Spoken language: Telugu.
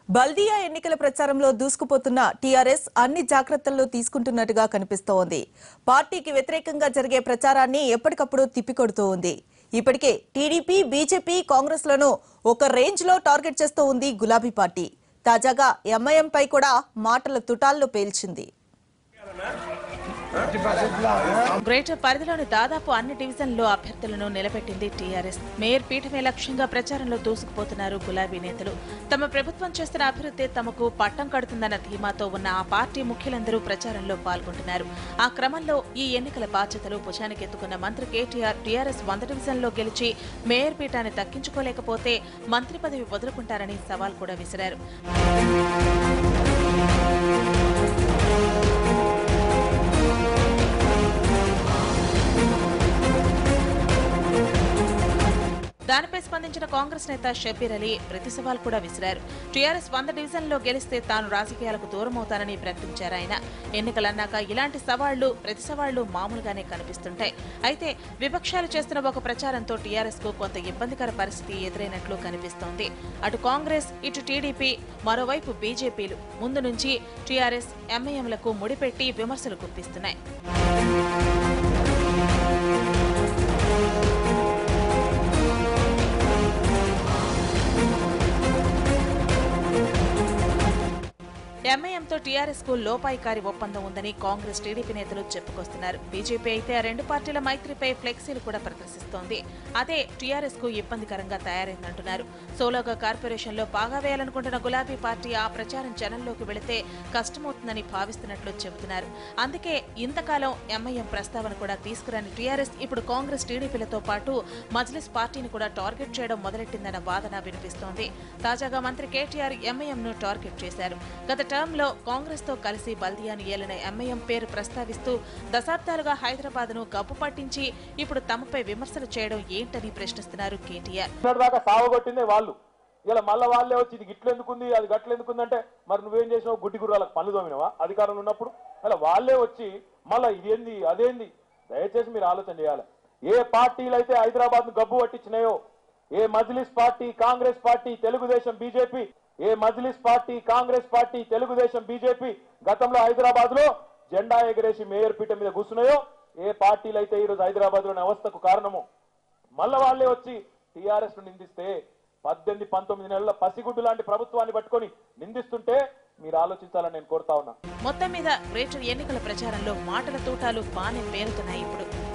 బల్దియా ఎన్నికల ప్రచారంలో దూసుకుపోతున్న టీఆర్ఎస్ అన్ని జాగ్రత్తలు తీసుకుంటున్నట్టుగా కనిపిస్తోంది పార్టీకి వ్యతిరేకంగా జరిగే ప్రచారాన్ని ఎప్పటికప్పుడు తిప్పికొడుతూ ఉంది ఇప్పటికే టీడీపీ బీజేపీ కాంగ్రెస్ లను ఒక రేంజ్ లో టార్గెట్ చేస్తూ ఉంది గులాబీ పార్టీ తాజాగా ఎంఐఎం పై కూడా మాటల తుటాల్లో పేల్చింది గ్రేటర్ పరిధిలోని దాదాపు అన్ని డివిజన్లలో అభ్యర్థులను నిలబెట్టింది టీఆర్ఎస్ మేయర్ పీఠమే లక్ష్యంగా ప్రచారంలో దూసుకుపోతున్నారు గులాబీ నేతలు తమ ప్రభుత్వం చేస్తున్న అభివృద్ధి తమకు పట్టం కడుతుందన్న ధీమాతో ఉన్న ఆ పార్టీ ముఖ్యులందరూ ప్రచారంలో పాల్గొంటున్నారు ఆ క్రమంలో ఈ ఎన్నికల బాధ్యతలు భుజానికి ఎత్తుకున్న మంత్రి కేటీఆర్ టీఆర్ఎస్ వంద డివిజన్లో గెలిచి మేయర్ పీఠాన్ని దక్కించుకోలేకపోతే మంత్రి పదవి వదులుకుంటారని సవాల్ కూడా విసిరారు దానిపై స్పందించిన కాంగ్రెస్ నేత షబీర్ అలీ ప్రతి సవాల్ కూడా విసిరారు టీఆర్ఎస్ వంద డివిజన్లో గెలిస్తే తాను రాజకీయాలకు దూరం అవుతానని ప్రకటించారు ఆయన ఎన్నికలన్నాక ఇలాంటి సవాళ్లు ప్రతి సవాళ్లు మామూలుగానే కనిపిస్తుంటాయి అయితే విపక్షాలు చేస్తున్న ఒక ప్రచారంతో టీఆర్ఎస్ కు కొంత ఇబ్బందికర పరిస్థితి ఎదురైనట్లు కనిపిస్తోంది అటు కాంగ్రెస్ ఇటు టీడీపీ మరోవైపు బీజేపీలు ముందు నుంచి టీఆర్ఎస్ ఎంఐఎంలకు ముడిపెట్టి విమర్శలు గుప్పిస్తున్నాయి ఎంఐఎంతో టీఆర్ఎస్ కు లోపాయికారి ఒప్పందం ఉందని కాంగ్రెస్ టీడీపీ నేతలు చెప్పుకొస్తున్నారు బీజేపీ అయితే ఆ రెండు పార్టీల మైత్రిపై ఫ్లెక్సీలు కూడా ప్రదర్శిస్తోంది అదే టీఆర్ఎస్ కు ఇబ్బందికరంగా తయారైందంటున్నారు సోలోగా కార్పొరేషన్ లో పాగా వేయాలనుకుంటున్న గులాబీ పార్టీ ఆ ప్రచారం జనంలోకి వెళితే కష్టమవుతుందని భావిస్తున్నట్లు చెబుతున్నారు అందుకే ఇంతకాలం ఎంఐఎం ప్రస్తావన కూడా తీసుకురాని టీఆర్ఎస్ ఇప్పుడు కాంగ్రెస్ టీడీపీలతో పాటు మజ్లిస్ పార్టీని కూడా టార్గెట్ చేయడం మొదలెట్టిందన్న వాదన వినిపిస్తోంది తాజాగా మంత్రి కేటీఆర్ ఎంఐఎం ను టార్గెట్ చేశారు గత టర్మ్ లో కాంగ్రెస్ తో కలిసి బల్దియాను ఏలిన ఎంఐఎం పేరు ప్రస్తావిస్తూ దశాబ్దాలుగా హైదరాబాద్ ను గబ్బు పట్టించి ఇప్పుడు తమపై విమర్శలు చేయడం ఏంటని ప్రశ్నిస్తున్నారు కేటీఆర్ నిన్నటి దాకా సావగొట్టిందే వాళ్ళు ఇలా మళ్ళీ వాళ్ళే వచ్చి ఇది గిట్లు ఎందుకుంది అది గట్లు ఎందుకుందంటే మరి నువ్వేం చేసినావు గుడ్డి గుర్రాలకు పనులు తోమినవా అధికారంలో ఉన్నప్పుడు అలా వాళ్ళే వచ్చి మళ్ళీ ఇదేంది అదేంది దయచేసి మీరు ఆలోచన చేయాలి ఏ పార్టీలు అయితే హైదరాబాద్ ను గబ్బు పట్టించినాయో ఏ Majlis party Congress party Telugu Desam BJP ఏ Majlis party Congress party Telugu Desam BJP గతంలో హైదరాబాద్ లో జెండా ఎగరేసి మేయర్ పీఠ మీద కూర్చున్నాయో ఏ పార్టీలు అయితే ఈరోజు హైదరాబాద్ లోని అవస్థకు కారణమో మళ్ళా వాళ్ళే వచ్చి టీఆర్ఎస్ ను నిందిస్తే పద్దెనిమిది పంతొమ్మిది నెలల పసిగుడ్డు లాంటి ప్రభుత్వాన్ని పట్టుకొని నిందిస్తుంటే మీరు ఆలోచించాలని నేను కోరుతా ఉన్నా మొత్తం మీద గ్రేటర్ ఎన్నికల ప్రచారంలో మాటల తూటాలు బానే పేరుతున్నాయి ఇప్పుడు